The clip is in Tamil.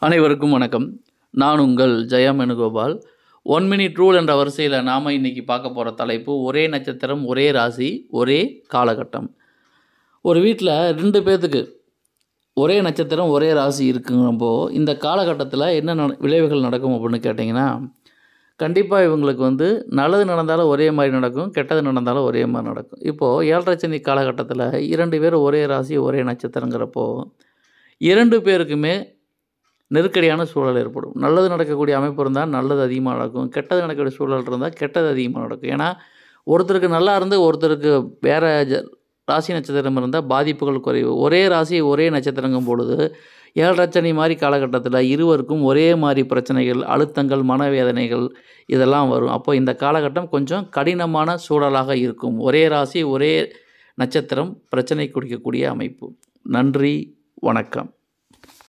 அனைவருக்கும் வணக்கம் நான் உங்கள் Jayam Venugopal one minute rule என்ற வரிசையில் நாம் இன்றைக்கி பார்க்க போகிற தலைப்பு ஒரே நட்சத்திரம் ஒரே ராசி ஒரே காலகட்டம் ஒரு வீட்டில் ரெண்டு பேர்த்துக்கு ஒரே நட்சத்திரம் ஒரே ராசி இருக்குங்கிறப்போ இந்த காலகட்டத்தில் என்ன நட விளைவுகள் நடக்கும் அப்படின்னு கேட்டிங்கன்னா கண்டிப்பாக இவங்களுக்கு வந்து நல்லது நடந்தாலும் ஒரே மாதிரி நடக்கும் கெட்டது நடந்தாலும் ஒரே மாதிரி நடக்கும் இப்போது ஏழரை சனி காலகட்டத்தில் இரண்டு பேர் ஒரே ராசி ஒரே நட்சத்திரங்கிறப்போ இரண்டு பேருக்குமே நெருக்கடியான சூழல் ஏற்படும் நல்லது நடக்கக்கூடிய அமைப்பு இருந்தால் நல்லது அதிகமாக நடக்கும் கெட்டது நடக்கக்கூடிய சூழல் இருந்தால் கெட்டது அதிகமாக நடக்கும் ஏன்னா ஒருத்தருக்கு நல்லா இருந்து ஒருத்தருக்கு வேறு ஜ ராசி நட்சத்திரம் இருந்தால் பாதிப்புகள் குறைவு ஒரே ராசி ஒரே நட்சத்திரங்கும் பொழுது ஏழரை சனி மாதிரி காலகட்டத்தில் இருவருக்கும் ஒரே மாதிரி பிரச்சனைகள் அழுத்தங்கள் மனவேதனைகள் இதெல்லாம் வரும் அப்போ இந்த காலகட்டம் கொஞ்சம் கடினமான சூழலாக இருக்கும் ஒரே ராசி ஒரே நட்சத்திரம் பிரச்சனை கொடுக்கக்கூடிய அமைப்பு நன்றி வணக்கம்